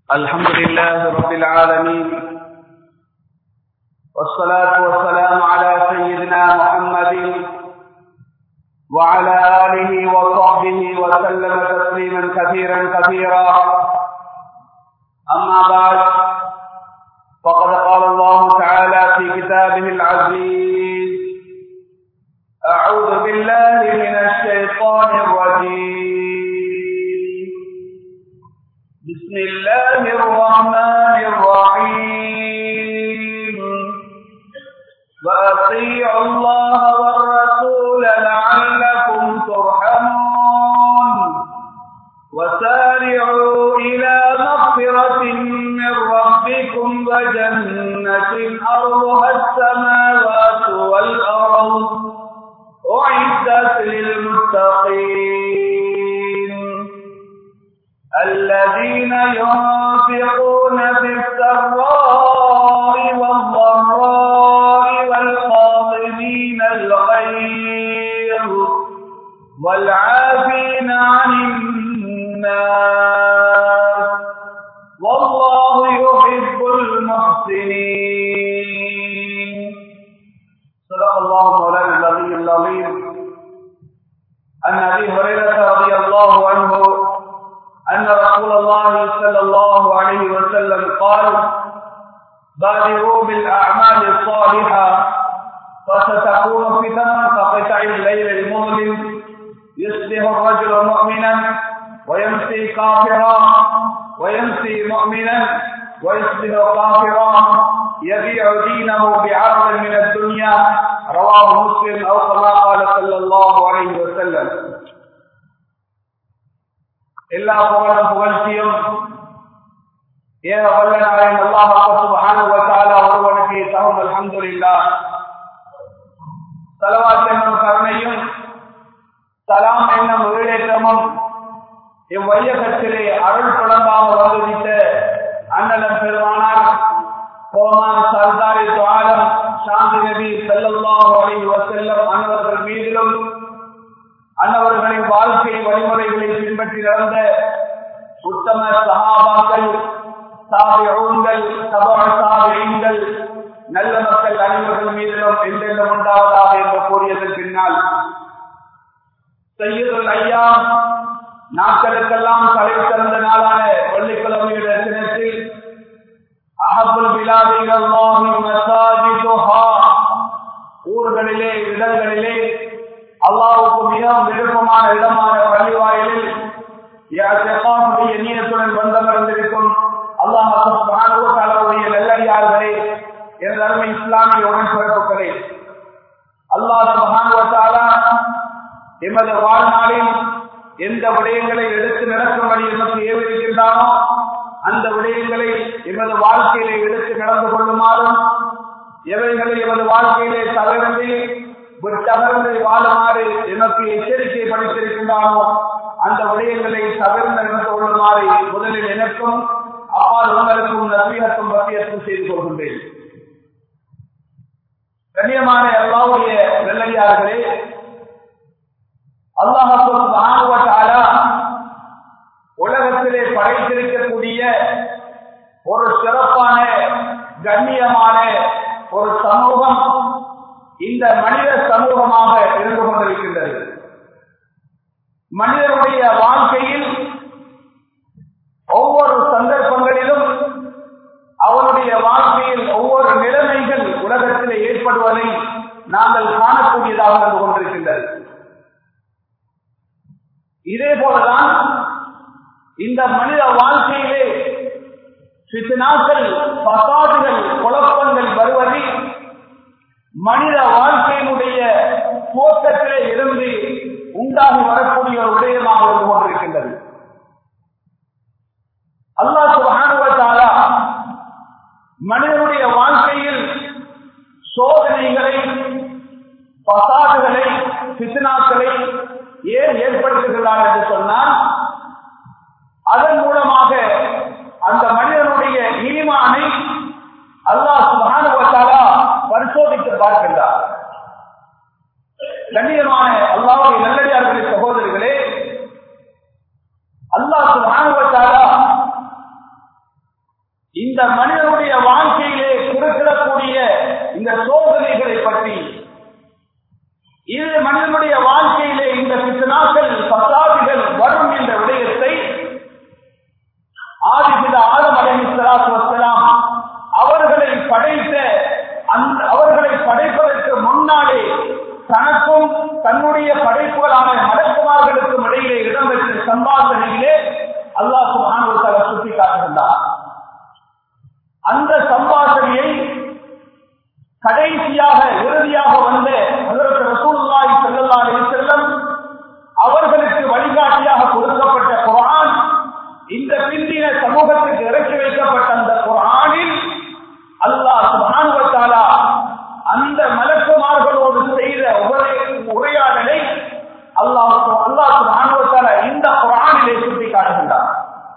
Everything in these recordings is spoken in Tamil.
الحمد لله رب العالمين والصلاة والسلام على سيدنا محمد وعلى آله وصحبه وسلم تسليما كثيرا كثيرا أما بعد فقد قال الله تعالى في كتابه العزيز أعوذ بالله من الشيطان الرجيم بسم الله الرحمن الرحيم وأطيعوا الله والرسول لعلكم ترحمون وسارعوا إلى مغفرة من ربكم وجنة أرضها السماوات والأرض أعدت للمتقين الذين ينفقون في السراء والضراء والقاضمين الغيظ والعافين عن الناس والله يحب المحسنين صدق الله مولانا العلي العظيم عن ابي هريره رضي الله عنه أن رسول الله صلى الله عليه وسلم قال بادروا بالأعمال الصالحة فستكون فتن كقطع الليل المظلم يصبح الرجل مؤمنا ويمسي كافرا ويمسي مؤمنا ويصبح كافرا يبيع دينه بعرض من الدنيا رواه مسلم أو كما قال صلى الله عليه وسلم எல்லா புகழும் புகழ்ச்சியும் ஏக வல்லனாரின் அல்லாஹ் சுபஹானஹு ஒருவனுக்கு தகும் அல்ஹம்துலில்லாஹ் ஸலவாத் என்னும் கருணையும் சலாம் என்னும் வீடேற்றமும் இவ்வையகத்திலே அருள் குழம்பாக வந்துவித்த அண்ணலம் பெருமானார் கோமான் சர்தாரி துவாலம் சாந்தி நபி செல்லல்லாஹு அலைஹி வஸல்லம் அன்னவர்கள் மீதிலும் அன்னவர்களின் வாழ்க்கை வழிமுறைகளை பின்பற்றி நடந்த உத்தம சகாபாக்கள் சாவிகள் சாவிகள் நல்ல மக்கள் அனைவர்கள் மீதிலும் எந்தெல்லாம் உண்டாவதாக என்று கூறியதன் பின்னால் செய்யுதல் ஐயா நாட்களுக்கெல்லாம் தலை சிறந்த நாளான வெள்ளிக்கிழமையுடைய தினத்தில் அஹபுல் பிலாதிகள் ஊர்களிலே இடங்களிலே அல்லாவுக்கு மிகவும் விருப்பமான இடமான பள்ளிவாயிலில் நீயத்துடன் வந்தமர்ந்திருக்கும் அல்லாஹுடைய நல்லடியார்களே எனது அருமை இஸ்லாமிய உடன் சிறப்புகளே அல்லாஹ் எமது வாழ்நாளில் எந்த விடயங்களை எடுத்து நடக்கும்படி எமக்கு ஏவிருக்கின்றானோ அந்த விடயங்களை எமது வாழ்க்கையிலே எடுத்து நடந்து கொள்ளுமாறும் எவைகளை எமது வாழ்க்கையிலே தவிர்த்து விட்டகர்ந்து வாழுமாறு எனக்கு எச்சரிக்கை படித்திருக்கின்றானோ அந்த விடயங்களை தவிர்த்து நடந்து கொள்ளுமாறு முதலில் எனக்கும் அப்பால் உங்களுக்கும் நவீனத்தும் பத்தியத்தும் செய்து கொள்கின்றேன் கண்ணியமான எல்லாவுடைய வெள்ளையார்களே அல்லாஹால உலகத்திலே படைத்திருக்கக்கூடிய ஒரு சிறப்பான கண்ணியமான ஒரு சமூகம் இந்த மனித சமூகமாக இருந்து கொண்டிருக்கின்றது மனிதனுடைய வாழ்க்கையில் ஒவ்வொரு சந்தர்ப்பங்களிலும் அவனுடைய வாழ்க்கையில் ஒவ்வொரு நிலைமைகள் உலகத்தில் ஏற்படுவதை நாங்கள் காணக்கூடியதாக இருந்து கொண்டிருக்கின்றது இதே போலதான் இந்த மனித வாழ்க்கையிலே சித்தனாக்கள் பசாதுகள் குழப்பங்கள் வருவதை மனித வாழ்க்கையினுடைய துவக்கத்திலே இருந்து உண்டாகி வரக்கூடிய ஒரு விடயமாக இருந்து கொண்டிருக்கின்றது அல்லாஹ் சுகானுவத்தாலா மனிதனுடைய வாழ்க்கையில் சோதனைகளை பசாதுகளை பிசினாக்களை ஏன் ஏற்படுத்துகிறார் என்று சொன்னால் அதன் மூலமாக அந்த மனிதனுடைய ஈமானை அல்லாஹ் சுகானுவத்தாலா பரிசோதித்து பார்க்கின்றார் கண்ணியமான அல்லாவுடைய நல்லடியார்களே சகோதரிகளே அல்லாஹ் சுபானுவத்தாலா இந்த மனிதனுடைய வாழ்க்கையிலே குறுக்கிடக்கூடிய இந்த சோதனைகளை பற்றி இது மனிதனுடைய வாழ்க்கையிலே இந்த பித்தனாக்கள் பசாதிகள் வரும் என்ற விடயத்தை ஆதிபித ஆலம் அலி சலாத்து வசலாம் அவர்களை படைத்த அந்த அவர்களை படைப்பதற்கு முன்னாலே தனக்கும் தன்னுடைய படைப்புகளான மலக்குமார்களுக்கும் இடையிலே இடம்பெற்ற சம்பாஷணையிலே அல்லாஹ் சுபானுவத்தால சுட்டி காட்டுகின்றார் அந்த சம்பாஷணையை கடைசியாக இறுதியாக வந்த அதற்கு ரசூலுல்லாஹி ஸல்லல்லாஹு அலைஹி வஸல்லம் அவர்களுக்கு வழிகாட்டியாக கொடுக்கப்பட்ட குர்ஆன் இந்த பிந்தின சமூகத்துக்கு இறக்கி வைக்கப்பட்ட அந்த குர்ஆனில் அல்லாஹ் சுப்ஹானஹு வ தஆலா அந்த மலக்குமார்களோடு செய்த உரையாடலை அல்லாஹ் அல்லாஹ் சுப்ஹானஹு வ தஆலா இந்த குர்ஆனிலே சுட்டி காட்டுகின்றார்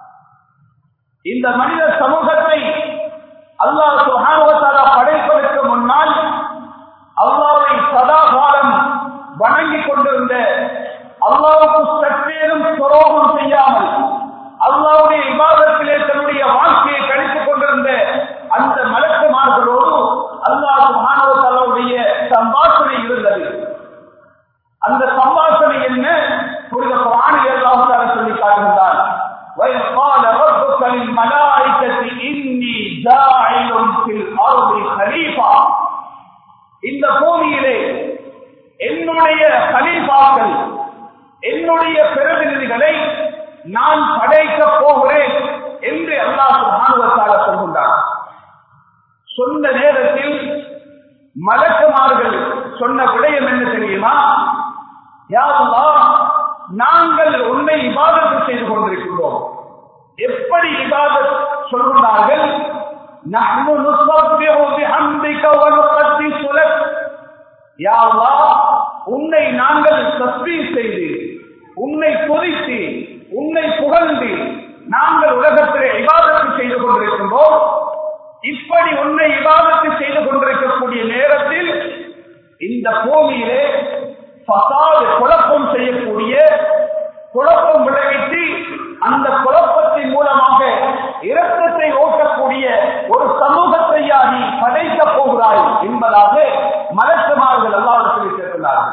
இந்த மனித சமூகத்தை அல்லாஹ் சுப்ஹானஹு வ தஆலா படைப்பதற்கு முன்னால் அல்லாஹ்வை சதா காலம் வணங்கிக் கொண்டிருந்த அல்லாஹ்வுக்கு சற்றேனும் துரோகம் செய்யாமல் அல்லாவுடைய விவாதத்திலே தன்னுடைய வாழ்க்கையை கழித்துக் கொண்டிருந்த அந்த மலக்குமார்களோடு அல்லாஹ் மாணவர்களுடைய சம்பாஷணை இருந்தது அந்த சம்பாஷணை என்ன புரித குரானில் அல்லாஹால சொல்லி காட்டுகின்றார் وَإِذْ قَالَ رَبُّكَ لِلْمَلَائِكَةِ إِنِّي جَاعِلٌ فِي الْأَرْضِ خَلِيفَةً இந்த பூமியிலே என்னுடைய கலீஃபாக்கள் என்னுடைய பிரதிநிதிகளை நான் படைக்க போகிறேன் என்று அல்லாஹ் சுபானுவத்தால சொல்கின்றார் சொன்ன நேரத்தில் மலக்குமார்கள் சொன்ன விடயம் என்ன தெரியுமா யாருல்லா நாங்கள் உன்னை இபாதத்து செய்து கொண்டிருக்கின்றோம் எப்படி இபாதத் சொல்கின்றார்கள் نحن نصبح بحمدك ونقدس لك يا الله உன்னை நாங்கள் தஸ்பீஹ் செய்து உன்னை துதித்து உன்னை புகழ்ந்து நாங்கள் உலகத்திலே இபாதத்து செய்து கொண்டிருக்கின்றோம் இப்படி உன்னை இபாதத்து செய்து கொண்டிருக்கக்கூடிய நேரத்தில் இந்த பூமியிலே பசாது குழப்பம் செய்யக்கூடிய குழப்பம் விளைவித்து அந்த குழப்பத்தின் மூலமாக இரத்தத்தை ஓட்டக்கூடிய ஒரு சமூகத்தையா நீ படைக்கப் போகிறாய் என்பதாக மலக்குமார்கள் அல்லாவிடத்தில் கேட்டுள்ளார்கள்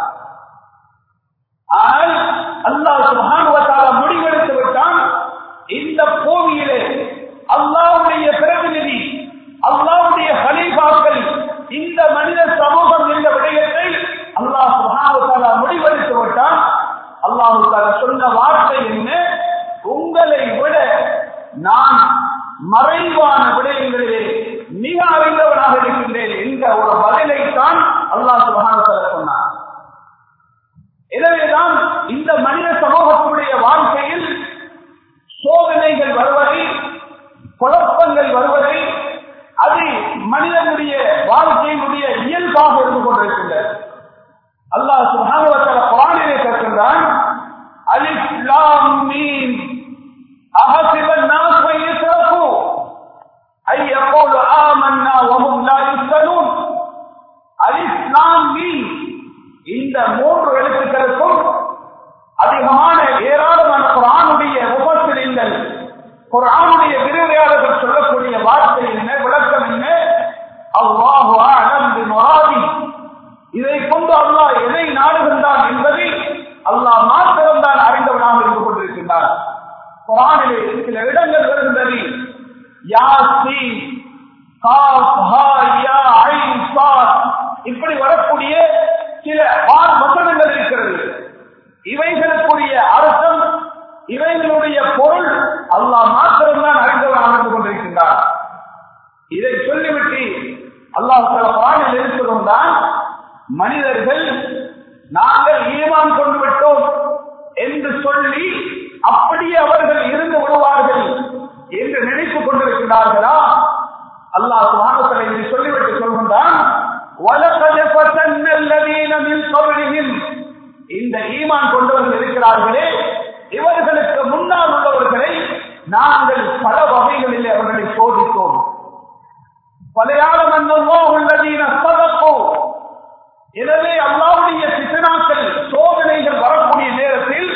ஆனால் அல்லாஹ் சுபானுவத்தால முடிவெடுத்து விட்டான் இந்த பூமியிலே அல்லாவுடைய பிரதிநிதி அல்லாவுடைய ஹலீஃபாக்கள் இந்த மனித சமூகம் என்ற விடயத்தை அல்லாஹ் சுபானுவத்தால முடிவெடுத்து விட்டான் அல்லாஹு தால சொன்ன வார்த்தை என்ன உங்களை விட நான் மறைவான விடயங்களிலே மிக அறிந்தவனாக இருக்கின்றேன் என்ற ஒரு பதிலை தான் அல்லாஹ் சுபானுவத்தால சொன்னார் எனவேதான் இந்த மனித சமூகத்தினுடைய வாழ்க்கையில் சோதனைகள் வருவதை குழப்பங்கள் வருவதை அது மனிதனுடைய வாழ்க்கையினுடைய இயல்பாக இருந்து கொண்டிருக்கின்றது அல்லாஹ் சுபானுவத்தால குரானிலே கேட்கின்றான் அலிஃப் லாம் மீம் அஹசிப الناس ان يتركوا ان يقولوا آمنا وهم لا يفتنون அலிஃப் லாம் மீம் இந்த மூன்று எழுத்துக்களுக்கும் அதிகமான ஏராளமான குரானுடைய உபசிரியங்கள் குரானுடைய விரிவுரையாளர்கள் சொல்லக்கூடிய வார்த்தை என்ன விளக்கம் என்ன அல்லாஹு அலந்து மொராதி இதை கொண்டு அல்லாஹ் எதை நாடுகின்றான் என்பதை அல்லாஹ் மாத்திரம்தான் அறிந்தவனாக இருந்து கொண்டிருக்கின்றான் குரானிலே சில இடங்கள் வருகின்றது யாசி இப்படி வரக்கூடிய சில ஆறு வசனங்கள் இருக்கிறது இவைகளுக்குரிய அர்த்தம் இவைகளுடைய பொருள் அல்லாஹ் மாத்திரம்தான் அறிந்தவன் அறிந்து கொண்டிருக்கின்றார் இதை சொல்லிவிட்டு அல்லாஹ் சில பாடல் இருக்கிறோம்தான் மனிதர்கள் நாங்கள் ஈமான் கொண்டு விட்டோம் என்று சொல்லி அப்படியே அவர்கள் இருந்து விடுவார்கள் என்று நினைத்துக் கொண்டிருக்கிறார்களா அல்லாஹ் சுபானத்தில் இதை சொல்லிவிட்டு சொல்கின்றான் இந்த ஈமான் கொண்டவர்கள் இருக்கிறார்களே இவர்களுக்கு முன்னால் உள்ளவர்களை நாங்கள் பல வகைகளில் அவர்களை சோதித்தோம் பலையாளம் என்னவோ உள்ளதீன சதப்போ எனவே அல்லாவுடைய சித்தனாக்கள் சோதனைகள் வரக்கூடிய நேரத்தில்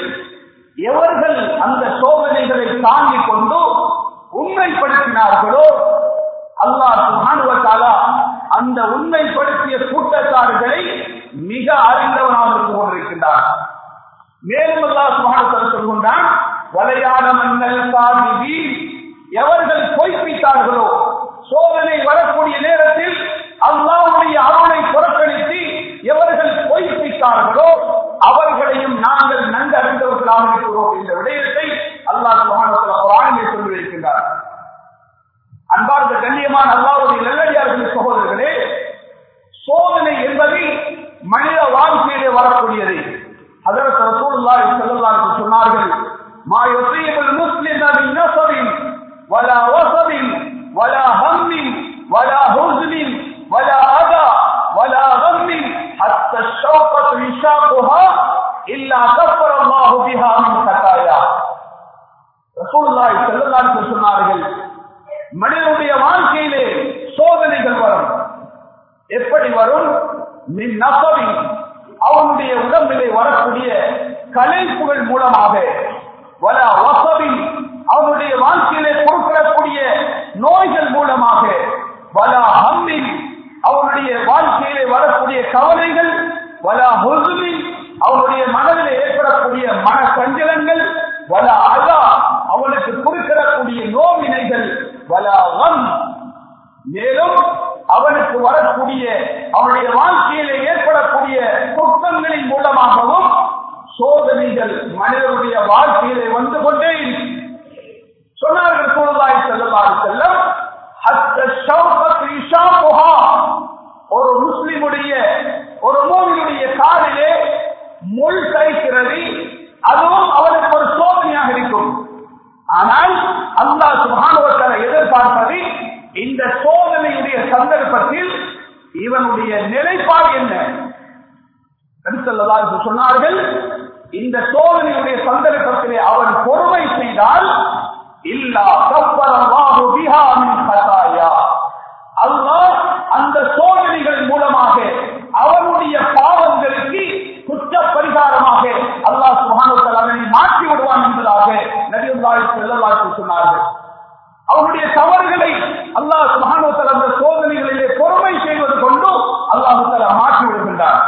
எவர்கள் அந்த சோதனைகளை தாங்கிக் கொண்டு உண்மைப்படுத்தினார்களோ அல்லாஹ் சுகானுவத்தாலா அந்த உண்மைப்படுத்திய கூட்டத்தார்களை மிக அறிந்தவனாக இருந்து கொண்டிருக்கின்றார் மேலும் அல்லாஹ் சுகானத்தில் சொல்கின்றான் வலையாட மன்னல் சாதிவி எவர்கள் பொய்ப்பித்தார்களோ சோதனை வரக்கூடிய நேரத்தில் அல்லாவுடைய அருளை புறக்கணித்து எவர்கள் பொய்ப்பித்தார்களோ அவர்களையும் நாங்கள் நன்கறிந்தவர்களாக இருக்கிறோம் என்ற விடயத்தை அல்லாஹ் சுகானத்தில் குரானிலே சொல்லியிருக்கின்றார் அன்பார்ந்த கண்ணியமான அல்லாவுடைய நல்லடியார்கள் சகோதரர்களே சோதனை என்பது மனித வாழ்க்கையிலே வரக்கூடியது அதற்கு ரசூலுல்லாஹி ஸல்லல்லாஹு அலைஹி சொன்னார்கள் மா யுஸீபுல் முஸ்லிம மின் நஸபின் வலா வஸபின் வலா ஹம்மின் வலா ஹுஸ்னின் வலா அதா வலா கம்மின் ஹத்தா ஷௌகத் ரிஷாகுஹா இல்லா கஃபர அல்லாஹு பிஹா மின் கதாயா ரசூலுல்லாஹி ஸல்லல்லாஹு அலைஹி சொன்னார்கள் மனிதனுடைய வாழ்க்கையிலே சோதனைகள் வரும் எப்படி வரும் மின் நசவி அவனுடைய உடம்பிலே வரக்கூடிய கலைப்புகள் மூலமாக வல வசவி அவனுடைய வாழ்க்கையிலே பொறுக்கிடக்கூடிய நோய்கள் மூலமாக வல ஹம்மின் அவனுடைய வாழ்க்கையிலே வரக்கூடிய கவலைகள் வல ஹொசுமின் அவனுடைய மனதில் ஏற்படக்கூடிய மன சஞ்சலங்கள் வல அதா அவனுக்கு குறுக்கிடக்கூடிய நோவினைகள் வல வம் மேலும் அவனுக்கு வரக்கூடிய அவனுடைய வாழ்க்கையிலே ஏற்படக்கூடிய குற்றங்களின் மூலமாகவும் சோதனைகள் மனிதனுடைய வாழ்க்கையிலே வந்து கொண்டே சொன்னார்கள் சூழ்நாய் செல்லவாறு செல்லம் ஒரு முஸ்லிமுடைய ஒரு மூவியுடைய காலிலே முள் தைக்கிறது அதுவும் அவனுக்கு ஒரு சோதனையாக இருக்கும் ஆனால் அல்லாஹ் சுகானுவத்தனை எதிர்பார்ப்பது இந்த சோதனையுடைய சந்தர்ப்பத்தில் இவனுடைய நிலைப்பாடு என்ன சொன்னார்கள் இந்த சோதனையுடைய சந்தர்ப்பத்திலே அவன் பொறுமை செய்தால் இல்லா கப்பரவாகு பிஹாமின் கதாயா அல்லாஹ் அந்த சோதனைகள் மூலமாக அவனுடைய பாவங்களுக்கு குற்ற பரிகாரமாக அல்லாஹ் சுகானுவத்தல் அவனை மாற்றி விடுவான் என்பதாக நபியுல்லாஹி செல்லல்லாஹு சொன்னார்கள் அவருடைய தவறுகளை அல்லாஹ் சுகானுவத்தல் அந்த சோதனைகளிலே பொறுமை செய்வது கொண்டு அல்லாஹுத்தலா மாற்றி விடுகின்றார்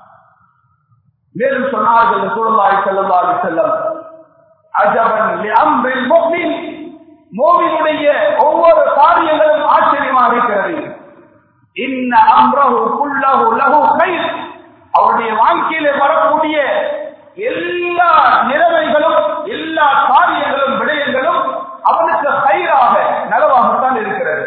மேலும் சொன்னார்கள் சூழலாய் செல்லல்லாஹு செல்லம் அஜபன் அம்பில் மோமின் மோமினுடைய ஒவ்வொரு காரியங்களும் ஆச்சரியமாக இருக்கிறது இன்ன அம்ரஹு குல்லஹு லஹு கைர் அவருடைய வாழ்க்கையிலே வரக்கூடிய எல்லா நிலைமைகளும் எல்லா காரியங்களும் விடயங்களும் அவனுக்கு கயிறாக நலவாகத்தான் இருக்கிறது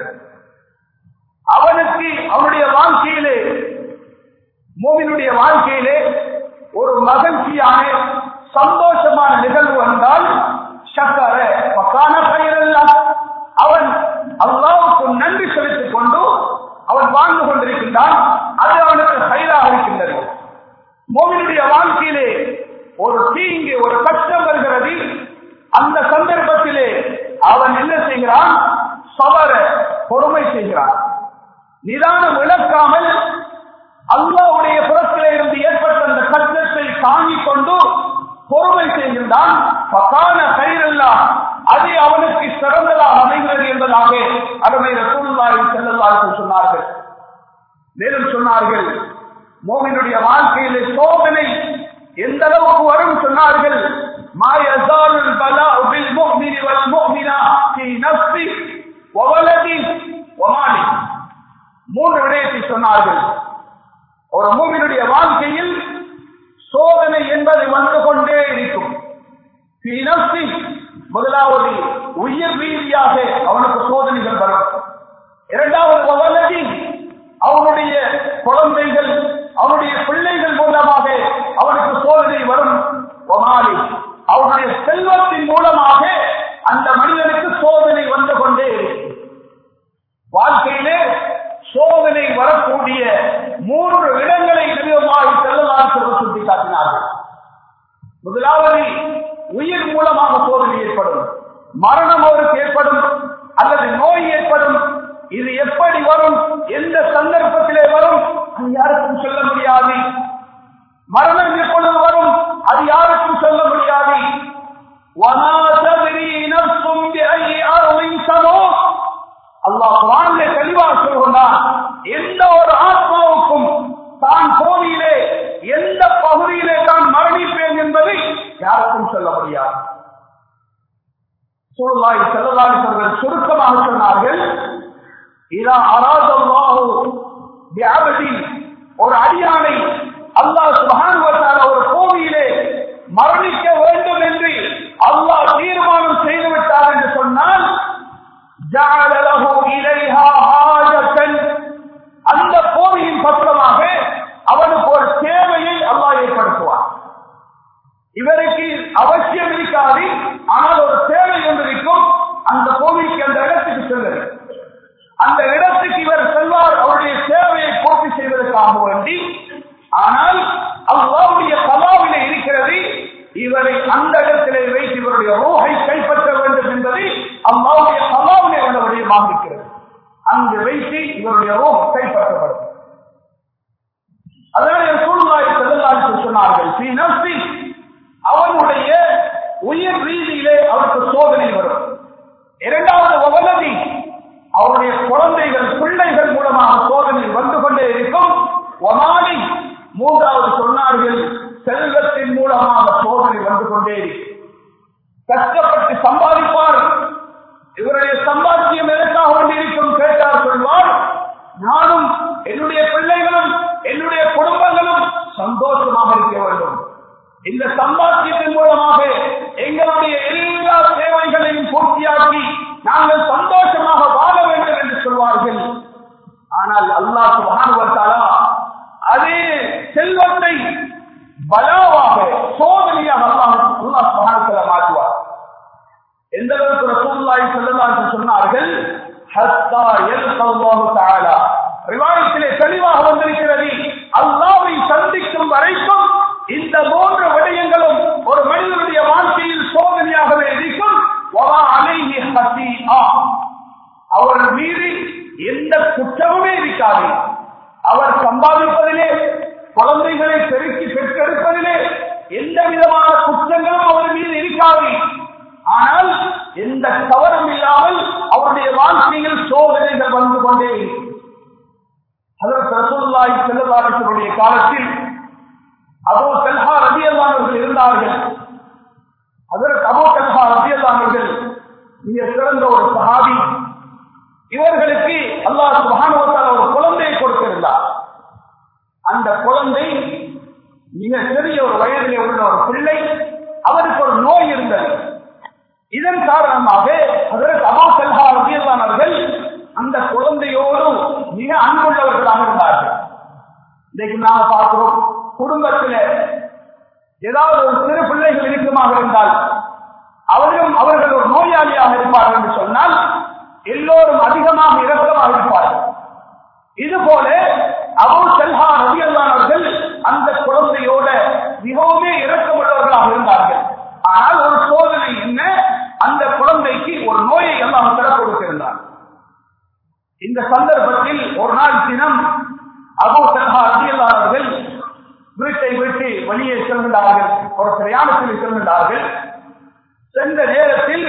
அவனுக்கு அவனுடைய வாழ்க்கையிலே மோவினுடைய வாழ்க்கையிலே ஒரு மகிழ்ச்சியான சந்தோஷமான நிகழ்வு வந்தால் சக்கர பக்கான கயிறெல்லாம் அவன் அல்லாவுக்கு நன்றி செலுத்திக் கொண்டு அவன் வாழ்ந்து கொண்டிருக்கின்றான் அது அவனுக்கு கயிறாக இருக்கின்றது மோவினுடைய வாழ்க்கையிலே ஒரு தீங்கு ஒரு கஷ்டம் வருகிறது அந்த சந்தர்ப்பத்திலே அவன் என்ன செய்கிறான் சவர பொறுமை செய்கிறான் நிதானம் இழக்காமல் அல்லாவுடைய புறத்திலே இருந்து ஏற்பட்ட அந்த கஷ்டத்தை தாங்கிக் கொண்டு பொறுமை செய்கின்றான் பக்கான கயிறல்லா அது அவனுக்கு சிறந்ததாக அமைகிறது என்பதாக அருமை ரசூலுல்லாஹி செல்லல்லார்கள் சொன்னார்கள் மேலும் சொன்னார்கள் மோகனுடைய வாழ்க்கையிலே சோதனை எந்த அளவுக்கு வரும் சொன்னார்கள் ما يزال البلاء بالمؤمن والمؤمنة في نفسه وولده وماله மூன்று விடயத்தை சொன்னார்கள் ஒரு மூமினுடைய வாழ்க்கையில் சோதனை என்பது வந்து கொண்டே இருக்கும் முதலாவது உயிர் ரீதியாக அவனுக்கு சோதனைகள் வரும் இரண்டாவது வல்லதி அவனுடைய குழந்தைகள் அவனுடைய பிள்ளைகள் மூலமாக அவனுக்கு சோதனை வரும் ஒமாலி அவனுடைய செல்வத்தின் மூலமாக அந்த மனிதனுக்கு சோதனை வந்து கொண்டே இருக்கும் வாழ்க்கையிலே சோதனை வரக்கூடிய மூன்று இடங்களை நிறுவமாக செல்லலாம் சொல்ல சுட்டி காட்டினார்கள் முதலாவது உயிர் மூலமாக சோதனை ஏற்படும் மரணம் அவருக்கு ஏற்படும் அல்லது நோய் ஏற்படும் இது எப்படி வரும் எந்த சந்தர்ப்பத்திலே வரும் அது யாருக்கும் சொல்ல முடியாது மரணம் எப்பொழுது வரும் அது யாருக்கும் சொல்ல முடியாது அல்லாஹ் குரானிலே பதில் சொல்ல முடியாது சூழ்நாய் செல்லலாளிசர்கள் சுருக்கமாக சொன்னார்கள் இதா அராதல்லாஹு வியாபதி ஒரு அடியானை அல்லாஹ் சுபானுவத்தான ஒரு கோவிலே மரணிக்க வேண்டும் என்று அல்லாஹ் தீர்மானம் செய்துவிட்டார் என்று சொன்னால் ஜஅலலஹு இலைஹா ஹாஜத்தன் அந்த கோவிலின் பக்கமாக அவனுக்கு ஒரு தேவையை அல்லாஹ் ஏற்படுத்துவார் இவருக்கு அவசியம் இருக்காது ஆனால் ஒரு தேவை ஒன்று இருக்கும் அந்த கோவிலுக்கு அந்த இடத்துக்கு செல்வது அந்த இடத்துக்கு இவர் செல்வார் அவருடைய தேவையை பூர்த்தி செய்வதற்காக வேண்டி ஆனால் அல்லாவுடைய கலாவிலே இருக்கிறது இவரை அந்த இடத்திலே வைத்து இவருடைய ரோகை கைப்பற்ற வேண்டும் என்பது அல்லாவுடைய கலாவிலே உள்ள விடயமாக இருக்கிறது அங்கு வைத்து இவருடைய ரோகம் கைப்பற்றப்படும் அதனால சூழ்நாய் செல்லலாறு சொன்னார்கள் ஸ்ரீ நர்சி அவனுடைய உயிர் ரீதியிலே அவருக்கு சோதனை வரும் இரண்டாவது வவலதி அவருடைய குழந்தைகள் பிள்ளைகள் மூலமாக சோதனை வந்து கொண்டே இருக்கும் ஒமானி மூன்றாவது சொன்னார்கள் செல்வத்தின் மூலமாக சோதனை வந்து கொண்டே இருக்கும் கஷ்டப்பட்டு சம்பாதிப்பார் இவருடைய சம்பாத்தியம் எதற்காக வேண்டியிருக்கும் கேட்டார் சொல்வார் நானும் என்னுடைய பிள்ளைகளும் என்னுடைய குடும்பங்களும் சந்தோஷமாக இருக்க வேண்டும் இந்த சம்பாத்தியத்தின் மூலமாக எங்களுடைய எல்லா தேவைகளையும் பூர்த்தியாக்கி நாங்கள் சந்தோஷமாக வாழ வேண்டும் என்று சொல்வார்கள் ஆனால் அல்லாஹ் சுபானுவத்தாலா அதே செல்வத்தை பலாவாக சோதனையாக அல்லாஹ் அல்லாஹ் சுபானுவத்தாலா மாற்றுவார் எந்த அளவுக்கு ரசூலுல்லாஹி ஸல்லல்லாஹு அலைஹி சொன்னார்கள் ஹத்தா யல்கல்லாஹு தஆலா ரிவாயத்திலே தெளிவாக வந்திருக்கிறது அல்லாஹ்வை சந்திக்கும் வரைக்கும் இந்த மூன்று விடயங்களும் ஒரு மனிதனுடைய வாழ்க்கையில் சோதனையாகவே இருக்கும் வலா அலைஹி ஹசீஆ அவர் மீது எந்த குற்றமுமே இருக்காது அவர் சம்பாதிப்பதிலே குழந்தைகளை பெருக்கி பெற்றெடுப்பதிலே எந்த விதமான குற்றங்களும் அவர் மீது இருக்காது ஆனால் எந்த தவறும் இல்லாமல் அவருடைய வாழ்க்கையில் சோதனைகள் வந்து கொண்டே இருக்கும் அதற்கு ரசூலுல்லாஹி ஸல்லல்லாஹு அலைஹி வஸல்லம் காலத்தில் அபூ தல்ஹா ரலியல்லாஹு அன்ஹு இருந்தார்கள் அதற்கு அபூ தல்ஹா ரலியல்லாஹு அன்ஹு மிக சிறந்த ஒரு சஹாபி இவர்களுக்கு அல்லாஹ் சுப்ஹானஹு வ தஆலா ஒரு குழந்தையை கொடுத்திருந்தார் அந்த குழந்தை மிக சிறிய ஒரு வயதிலே உள்ள ஒரு பிள்ளை அவருக்கு ஒரு நோய் இருந்தது இதன் காரணமாக அதற்கு அபா செல்ஹா ரபியல்லானவர்கள் அந்த குழந்தையோடு மிக அன்புள்ளவர்களாக இருந்தார்கள் இன்றைக்கு நாம பார்க்கிறோம் குடும்பத்தில் ஏதாவது ஒரு சிறு பிள்ளைகள் இருக்குமாக இருந்தால் அவர்களும் அவர்கள் ஒரு நோயாளியாக இருப்பார்கள் என்று சொன்னால் எல்லோரும் அதிகமாக இரக்கமாக இருப்பார்கள் இது போல அபு செல்ஹா ரபியல்லானவர்கள் அந்த குழந்தையோட மிகவுமே இரக்கமுள்ளவர்களாக இருந்தார்கள் ஆனால் ஒரு சோதனை என்ன அந்த குழந்தைக்கு ஒரு நோயை எல்லாம் தர கொடுத்திருந்தார் இந்த சந்தர்ப்பத்தில் ஒரு நாள் தினம் அபு சல்ஹா ரதியல்லாதவர்கள் வீட்டை விட்டு வெளியே செல்கின்றார்கள் ஒரு பிரயாணத்தில் செல்கின்றார்கள் சென்ற நேரத்தில்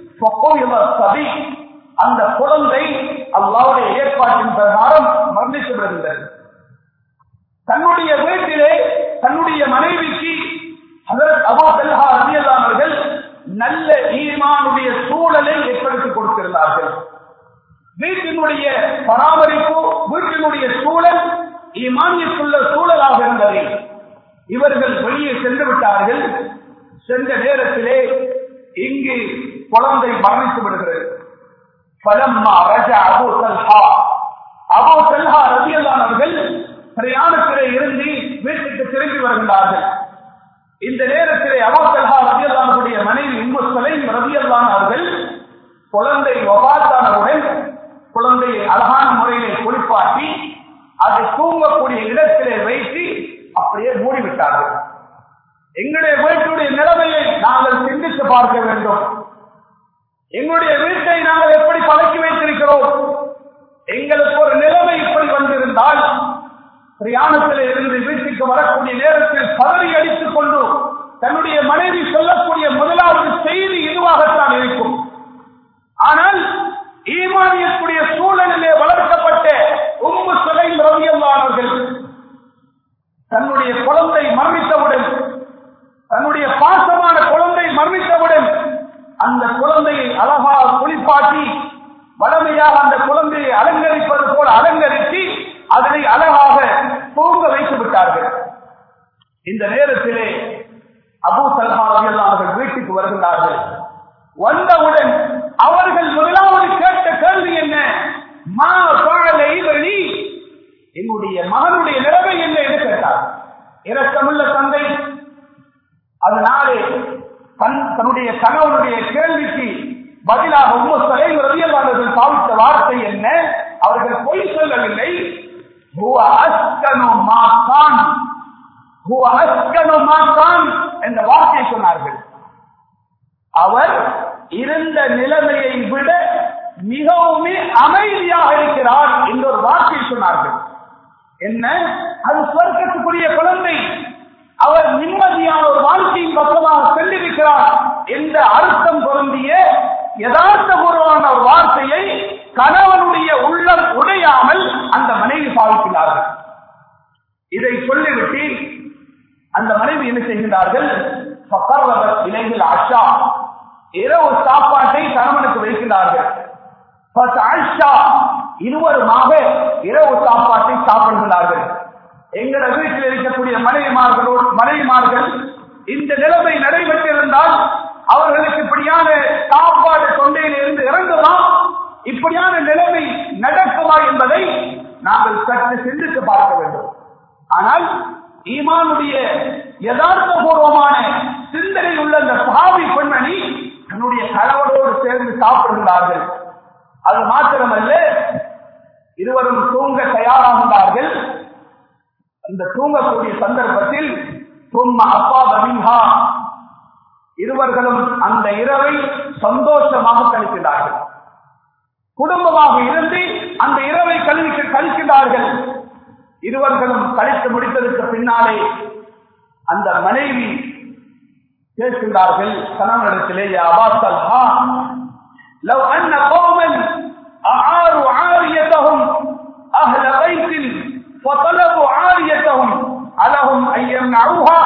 சபி அந்த குழந்தை அல்லாவுடைய ஏற்பாட்டின் பிரகாரம் மரணித்து விடுகின்றது தன்னுடைய வீட்டிலே தன்னுடைய மனைவிக்கு அதற்கு அபோ செல்ஹா ரதியல்லானவர்கள் நல்ல ஈமானுடைய சூழலை ஏற்படுத்தி கொடுத்திருந்தார்கள் வீட்டினுடைய பராமரிப்பு வீட்டினுடைய சூழல் ஈமானியத்துள்ள சூழலாக இருந்தது இவர்கள் வெளியே சென்று விட்டார்கள் சென்ற நேரத்திலே இங்கு குழந்தை மரணித்து விடுகிறது பலம்மா ரஜ அபு சல்ஹா அபு சல்ஹா ரதியல்லானவர்கள் பிரயாணத்திலே இருந்து வீட்டுக்கு திரும்பி வருகின்றார்கள் இந்த நேரத்திலே அபோசல்ஹா ரபியல்லானுடைய மனைவி உம்மு சலைம் ரபியல்லான் அவர்கள் குழந்தை வபாத்தானவுடன் குழந்தையை அழகான முறையிலே குளிப்பாட்டி அதை தூங்கக்கூடிய இடத்திலே வைத்து அப்படியே மூடிவிட்டார்கள் எங்களுடைய வீட்டுடைய நிலைமையை நாங்கள் சிந்தித்து பார்க்க வேண்டும் எங்களுடைய வீட்டை நாங்கள் எப்படி பழக்கி வைத்திருக்கிறோம் எங்களுக்கு ஒரு நிலைமை இப்படி வந்திருந்தால் பிரயாணத்தில் இருந்து வீட்டுக்கு வரக்கூடிய நேரத்தில் பதறி அடித்துக் கொண்டு தன்னுடைய மனைவி சொல்லக்கூடிய முதலாவது செய்தி இதுவாகத்தான் இருக்கும் ஆனால் ஈமானியக்கூடிய சூழலிலே வளர்க்கப்பட்ட உம்மு சிலை ரவியல்லானவர்கள் தன்னுடைய குழந்தை மரணித்தவுடன் தன்னுடைய பாசமான குழந்தை அந்த குழந்தையை அழகாக குளிப்பாட்டி வளமையாக அந்த குழந்தையை அலங்கரிப்பது போல அலங்கரித்து அதனை அழகாக தூங்க வைத்து விட்டார்கள் இந்த நேரத்திலே அபு சல்மா அவர்கள் வீட்டுக்கு வருகிறார்கள் வந்தவுடன் அவர்கள் முதலாவது கேட்ட கேள்வி என்ன மா பாழலை வழி என்னுடைய மகனுடைய நிலைமை என்ன என்று கேட்டார் இரக்கமுள்ள தந்தை அதனாலே தன் தன்னுடைய கணவனுடைய கேள்விக்கு பதிலாக உம்ம சலை ரவியல்லாளர்கள் பாவித்த வார்த்தை என்ன அவர்கள் பொய் சொல்லவில்லை "ஹுவ அஸ்கனு மா கான்." "ஹுவ அஸ்கனு மா கான்" என்ற வார்த்தையை சொன்னார்கள் அவர் இருந்த நிலைமையை விட மிகவும் அமைதியாக இருக்கிறார் என்ற ஒரு வார்த்தையை சொன்னார்கள் என்ன அது சொர்க்கத்துக்குரிய குழந்தை அவர் நிம்மதியான ஒரு வாழ்க்கையின் பக்கமாக சென்றிருக்கிறார் என்ற அர்த்தம் பொருந்திய யதார்த்தபூர்வமான ஒரு வார்த்தையை கணவனுடைய உள்ளம் உடையாமல் அந்த மனைவி பாவிக்கிறார்கள் இதை சொல்லிவிட்டு அந்த மனைவி என்ன செய்கிறார்கள் ஃபகர்ரபத் இலையில் ஆஷா இரவு சாப்பாட்டை கணவனுக்கு வைக்கிறார்கள் ஃபதஅஷா இருவருமாக இரவு சாப்பாட்டை சாப்பிடுகிறார்கள் எங்கள வீட்டில் இருக்கக்கூடிய மனைவிமார்களோடு மனைவிமார்கள் இந்த நிலைமை நடைபெற்றிருந்தால் அவர்களுக்கு இப்படியான சாப்பாடு தொண்டையில் இருந்து இறங்குமா இப்படியான நிலைமை நடக்குமா என்பதை நாங்கள் சற்று சிந்தித்து பார்க்க வேண்டும் ஆனால் ஈமானுடைய யதார்த்தபூர்வமான சிந்தனை உள்ள அந்த சாவி பெண்மணி தன்னுடைய கணவனோடு சேர்ந்து சாப்பிடுகிறார்கள் அது மாத்திரமல்ல இருவரும் தூங்க தயாராகிறார்கள் அந்த தூங்கக்கூடிய சந்தர்ப்பத்தில் தும்ம அப்பா பமின்ஹா இருவர்களும் அந்த இரவை சந்தோஷமாக கழிக்கிறார்கள் குடும்பமாக இருந்து அந்த இரவை கழிக்க கழிக்கிறார்கள் இருவர்களும் கழித்து முடித்ததற்கு பின்னாலே அந்த மனைவி கேட்கின்றார்கள் கணவனிடத்திலே அபாசல் ஹா لو أن قوما أعاروا عاريتهم أهل بيت فطلبوا عاريتهم ألهم أن يمنعوها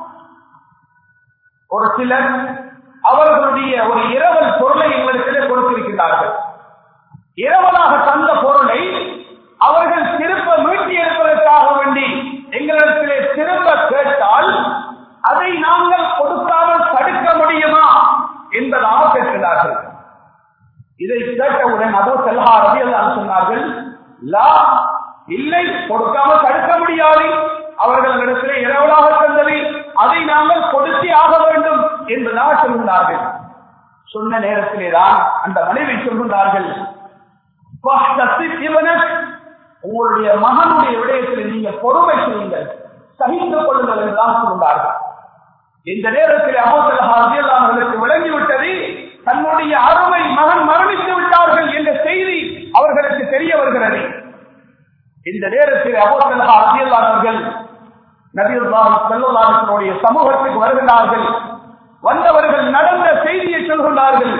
ஒரு சிலர் அவர்களுடைய ஒரு இரவல் பொருளை எங்களிடத்திலே கொடுத்திருக்கிறார்கள் இரவலாக தந்த பொருளை அவர்கள் திருப்ப மீட்டி எடுப்பதற்காக வேண்டி எங்களிடத்திலே திரும்ப கேட்டால் அதை நாங்கள் கொடுக்காமல் தடுக்க முடியுமா என்பதாக கேட்கிறார்கள் இதை கேட்டவுடன் அதோ செல்லா ரவியல்லான் சொன்னார்கள் லா இல்லை கொடுக்காமல் தடுக்க முடியாது அவர்களிடத்திலே இரவலாக தந்ததை அதை நாங்கள் கொடுத்தே ஆக வேண்டும் என்பதாக சொல்கிறார்கள் சொன்ன நேரத்திலே தான் அந்த மனைவி சொல்கின்றார்கள் உங்களுடைய மகனுடைய விடயத்தில் நீங்கள் பொறுமை செய்யுங்கள் சகித்துக் கொள்ளுங்கள் என்றுதான் சொல்கிறார்கள் இந்த நேரத்தில் அபோசல்களுக்கு விளங்கிவிட்டது தன்னுடைய அருமை மகன் மரணித்து விட்டார்கள் என்ற செய்தி அவர்களுக்கு தெரிய வருகிறது இந்த நேரத்தில் அபோசல்லா அசியல்லாதவர்கள் நபியுல்லாஹி செல்லல்லாஹனுடைய சமூகத்துக்கு வருகிறார்கள் வந்தவர்கள் நடந்த செய்தியை சொல்கிறார்கள்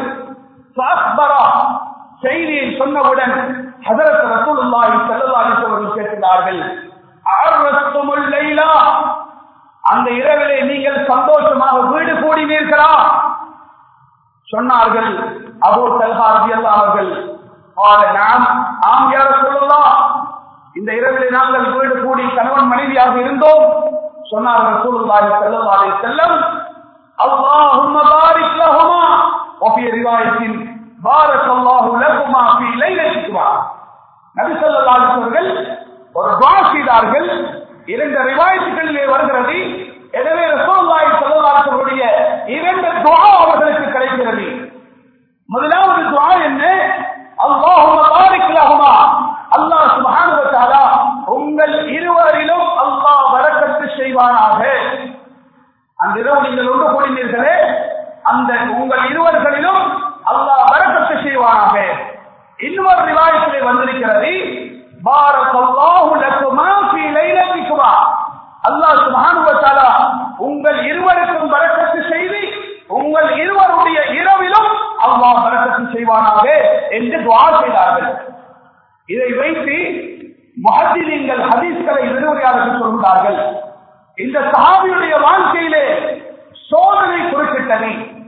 செய்தியை சொன்னவுடன் ஹதரத் ரசூலுல்லாஹி ஸல்லல்லாஹு அலைஹி வஸல்லம் கேட்கிறார்கள் ஆர்வத்துமுல் லைலா அந்த இரவிலே நீங்கள் சந்தோஷமாக வீடு கூடினீர்களா சொன்னார்கள் அபூ தல்ஹா ரலியல்லாஹு அவர்கள் قال நாம் ஆம் யா ரசூலுல்லாஹ் இந்த இரவிலே நாங்கள் வீடு கூடி கணவன் மனைவியாக இருந்தோம் சொன்னார்கள் ரசூலுல்லாஹி ஸல்லல்லாஹு அலைஹி வஸல்லம் اللهم بارك لهما وفي روايه بارك الله لكما في ليلتكما நபி ஸல்லல்லாஹு அலைஹி அவர்கள் ஒரு துஆ செய்தார்கள் இரண்டு ரிவாயத்துகளிலே வருகிறது எனவே ரசூலுல்லாஹி ஸல்லல்லாஹு அலைஹி அவர்களுடைய இரண்டு துஆ அவர்களுக்கு கிடைக்கிறது முதலாவது துஆ என்ன அல்லாஹும்ம பாரிக் லஹுமா அல்லாஹ் சுப்ஹானஹு வ தஆலா உங்கள் இருவரிலும் அல்லாஹ் பரக்கத்து செய்வானாக அந்த இரவு நீங்கள் ஒன்று கூடினீர்களே அந்த உங்கள் இருவர்களிலும் அல்லாஹ் பரக்கத்து செய்வானாக இன்னொரு ரிவாயத்திலே வந்திருக்கிறது பாரக் அல்லாஹு லக்குமா ஃபீ லைலத்திக்குமா அல்லாஹ் சுப்ஹானஹு வ தஆலா உங்கள் இருவருக்கும் பரக்கத்து செய்து உங்கள் இருவருடைய இரவிலும் அல்லாஹ் பரக்கத்து செய்வானாக என்று துஆ செய்தார்கள் இதை வைத்து முஹத்திரீன்கள் ஹதீஸ்களை விரிவுரையாளர்கள் சொல்கிறார்கள் இந்த சஹாபியுடைய வாழ்க்கையிலே சோதனை குறிப்பிட்டது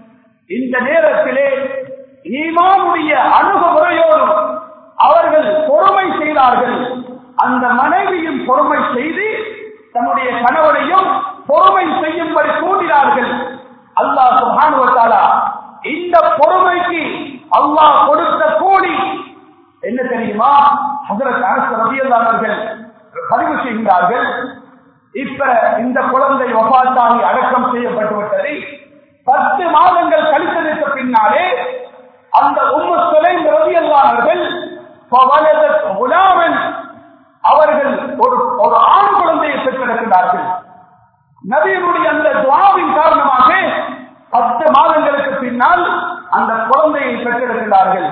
இந்த நேரத்திலே ஈமானுடைய அணுகுமுறையோடு அவர்கள் பொறுமை செய்தார்கள் அந்த மனைவியும் பொறுமை செய்து தன்னுடைய கணவனையும் பொறுமை செய்யும்படி கூட்டினார்கள் அல்லாஹ் சுபானுவத்தாலா இந்த பொறுமைக்கு அல்லாஹ் கொடுத்த கூலி என்ன தெரியுமா ஹசரத் அரசு ரபியல்லாளர்கள் பதிவு செய்கிறார்கள் இப்ப இந்த குழந்தை ஒப்பாத்தாகி அடக்கம் செய்யப்பட்டு விட்டது பத்து மாதங்கள் கழித்ததற்கு பின்னாலே அந்த உம்மு சுலைம் ரபியல்லாளர்கள் குலாமன் அவர்கள் ஒரு ஒரு ஆண் குழந்தையை பெற்றெடுக்கிறார்கள் நபியினுடைய அந்த துவாவின் காரணமாக பத்து மாதங்களுக்கு பின்னால் அந்த குழந்தையை பெற்றெடுக்கிறார்கள்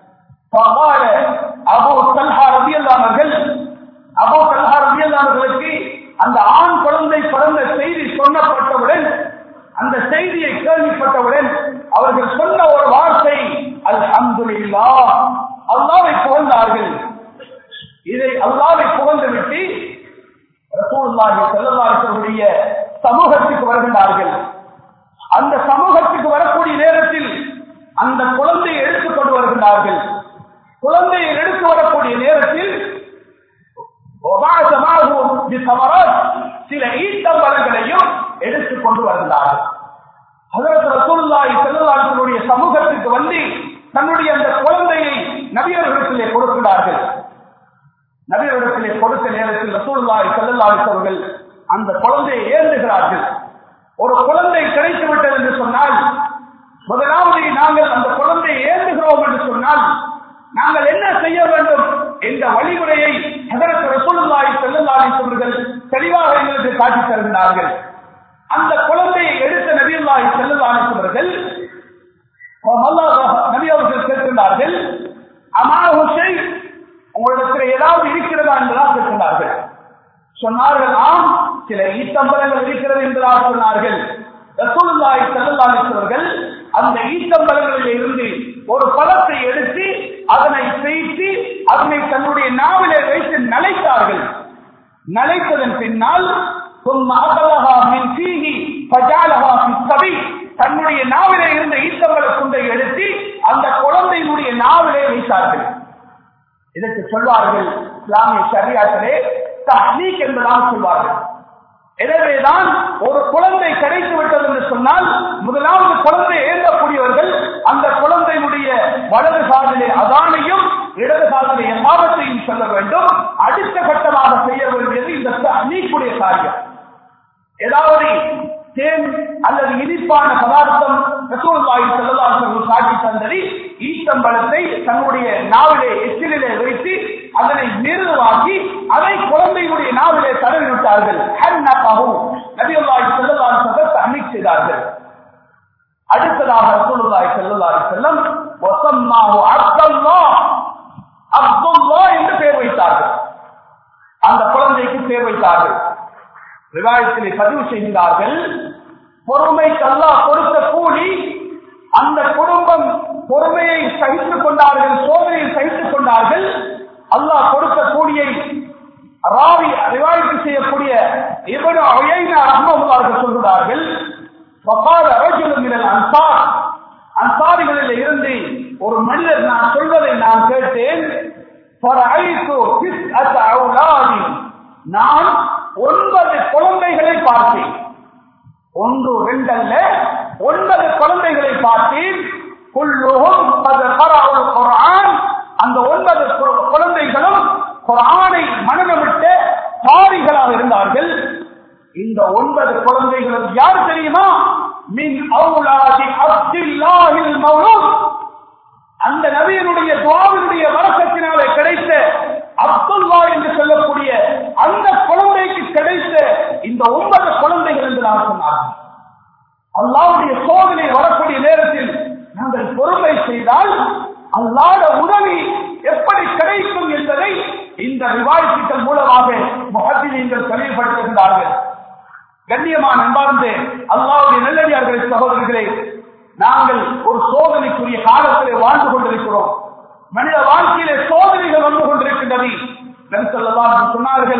அபோ தல்ஹா ரபியல்லானவர்கள் அபோ தல்ஹா ரபியல்லானவர்களுக்கு அந்த ஆண் குழந்தை பிறந்த செய்தி சொன்னப்பட்டவுடன் அந்த செய்தியை கேள்விப்பட்டவுடன் அவர்கள் சொன்ன ஒரு வார்த்தை அல்ஹம்துலில்லா அல்லாவை புகழ்ந்தார்கள் இதை அல்லாவை புகழ்ந்து விட்டு ரசூலுல்லாஹி ஸல்லல்லாஹு அலைஹி வஸல்லுடைய சமூகத்துக்கு வருகிறார்கள் அந்த சமூகத்துக்கு வரக்கூடிய நேரத்தில் அந்த குழந்தையை எடுத்துக் கொண்டு வருகிறார்கள் குழந்தையை எடுத்து வரக்கூடிய நேரத்தில் சில ஈட்டம்பலங்களையும் எடுத்துக் கொண்டு வருகிறார்கள் ரசூலுல்லாஹி சமூகத்திற்கு வந்து தன்னுடைய அந்த குழந்தையை நபியர்களிடத்திலே கொடுக்கிறார்கள் நபியர்களிடத்திலே கொடுத்த நேரத்தில் ரசூலுல்லாஹி ஸல்லல்லாஹு அவர்கள் அந்த குழந்தையை ஏந்துகிறார்கள் ஒரு குழந்தை கிடைத்து விட்டது என்று சொன்னால் முதலாவது நாங்கள் அந்த குழந்தையை ஏந்துகிறோம் என்று சொன்னால் நாங்கள் என்ன செய்ய வேண்டும் என்ற வழிமுறையை அதற்கு ரசூலுல்லாஹி ஸல்லல்லாஹு அலைஹி அவர்கள் தெளிவாக எங்களுக்கு காட்டி தருகிறார்கள் அந்த குழந்தையை எடுத்த நபியுல்லாஹி ஸல்லல்லாஹு அலைஹி அவர்கள் நபி அவர்கள் கேட்கின்றார்கள் அமா ஹுசைன் உங்களிடத்தில் ஏதாவது இருக்கிறதா என்றுதான் கேட்கின்றார்கள் சொன்னார்கள் ஆம் சில ஈத்தம்பலங்கள் இருக்கிறது என்றுதான் சொன்னார்கள் ரசூலுல்லாஹி ஸல்லல்லாஹு அலைஹி அவர்கள் அந்த ஈத்தம்பலங்களில் இருந்து ஒரு பழத்தை எடுத்து அதனை செய்து அதனை தன்னுடைய நாவிலே வைத்து நலைத்தார்கள் நலைத்ததன் பின்னால் தன்னுடைய நாவிலே இருந்த ஈத்தம்பல குண்டை எடுத்து அந்த குழந்தையினுடைய நாவிலே வைத்தார்கள் இதற்கு சொல்வார்கள் இஸ்லாமிய சரியாத்திலே தஹ்லீக் என்பதாக சொல்வார்கள் எனவேதான் ஒரு குழந்தை கிடைத்து விட்டது என்று சொன்னால் முதலாவது குழந்தை ஏந்தக்கூடியவர்கள் அந்த குழந்தையினுடைய வலது காதலை அதானையும் இடது காதலை எமாபத்தையும் சொல்ல வேண்டும் அடுத்த கட்டமாக செய்ய வேண்டியது இந்த நீக்குடைய காரியம் ஏதாவது தேன் அல்லது இனிப்பான பதார்த்தம் ரசூலுல்லாஹி ஸல்லல்லாஹு அலைஹி வஸல்லம் காட்டி தந்தது ஈத்தம்பழத்தை தன்னுடைய நாவிலே எச்சிலே வைத்து அதனை மிருதுவாக்கி அதை குழந்தையுடைய நாவிலே தடவி விட்டார்கள் ஹன்னகஹு நபியுல்லாஹி ஸல்லல்லாஹு அலைஹி வஸல்லம் தஹ்மீக் செய்தார்கள் அடுத்ததாக ரசூலுல்லாஹி ஸல்லல்லாஹு அலைஹி வஸல்லம் வஸம்மாஹு அப்துல்லாஹ் அப்துல்லாஹ் என்று பெயர் வைத்தார்கள் அந்த குழந்தைக்கு பெயர் வைத்தார்கள் விவாதத்திலே பதிவு செய்கிறார்கள் பொறுமைக்கு அல்லாஹ் கொடுத்த கூலி அந்த குடும்பம் பொறுமையை சகித்துக் கொண்டார்கள் சோதனையை சகித்துக் கொண்டார்கள் அல்லாஹ் கொடுத்த கூலியை ராவி ரிவாய்த்து செய்யக்கூடிய இவரு அஹமதுல்லார்கள் சொல்கிறார்கள் அன்சார் அன்சாரிகளில் இருந்து ஒரு மனிதர் நான் சொல்வதை நான் கேட்டேன் நான் ஒன்பது குழந்தைகளை பார்த்தேன் ஒன்று ரெண்டல்ல ஒன்பது குழந்தைகளை பார்த்தேன் அந்த ஒன்பது குழந்தைகளும் குரானை மனநமிட்ட பாரிகளாக இருந்தார்கள் இந்த ஒன்பது குழந்தைகளும் யார் தெரியுமா மின் அவுலாதி அப்துல்லாஹில் மௌலூத் அந்த நபியனுடைய துவாவினுடைய வழக்கத்தினாலே கிடைத்த அப்துல்லா என்று சொல்லக்கூடிய அந்த குழந்தைக்கு கிடைத்த இந்த ஒன்பது குழந்தைகள் என்று நான் சொன்னார்கள் அல்லாவுடைய சோதனை வரக்கூடிய நேரத்தில் நாங்கள் பொறுமை செய்தால் அல்லாத உதவி எப்படி கிடைக்கும் என்பதை இந்த விவாதத்தின் மூலமாக முகத்தில் நீங்கள் தெளிவுபடுத்துகிறார்கள் கண்ணியமான அன்பார்ந்து அல்லாவுடைய நல்லடியார்களை சகோதரர்களே நாங்கள் ஒரு சோதனைக்குரிய காலத்திலே வாழ்ந்து கொண்டிருக்கிறோம் மனித வாழ்க்கையிலே சோதனைகள் வந்து கொண்டிருக்கின்றது சொன்னார்கள்